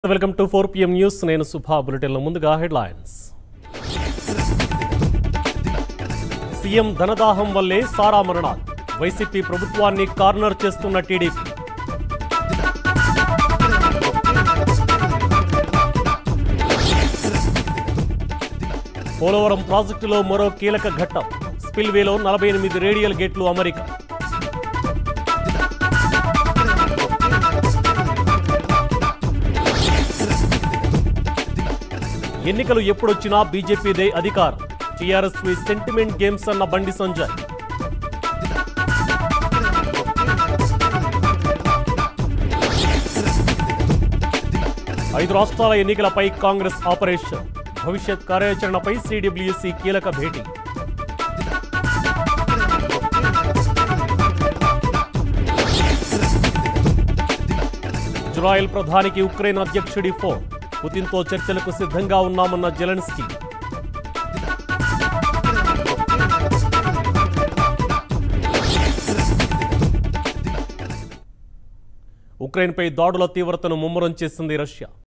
welcome to four PM news నేను సుభా బులెటిన్లో ముందుగా హెడ్లైన్స్ సీఎం ధనదాహం వల్లే సారా మరణాలు వైసీపీ ప్రభుత్వాన్ని కార్నర్ చేస్తున్న టీడీపీ పోలవరం ప్రాజెక్టులో మరో కీలక ఘట్టం స్పిల్వేలో నలభై ఎనిమిది రేడియల్ గేట్లు అమరిక ఎన్నికలు ఎప్పుడొచ్చినా బీజేపీదే అధికారం టీఆర్ఎస్ సెంటిమెంట్ గేమ్స్ అన్న బండి సంజయ్ ఐదు రాష్ట్రాల ఎన్నికలపై కాంగ్రెస్ ఆపరేషన్ భవిష్యత్ కార్యాచరణపై సిడబ్ల్యూసి కీలక భేటీ ఇజ్రాయెల్ ప్రధానికి ఉక్రెయిన్ అధ్యక్షుడి ఫోన్ పుతిన్తో చర్చలకు సిద్ధంగా ఉన్నామన్న జెలెన్స్కీ ఉక్రెయిన్పై దాడుల తీవ్రతను ముమ్మరం చేసింది రష్యా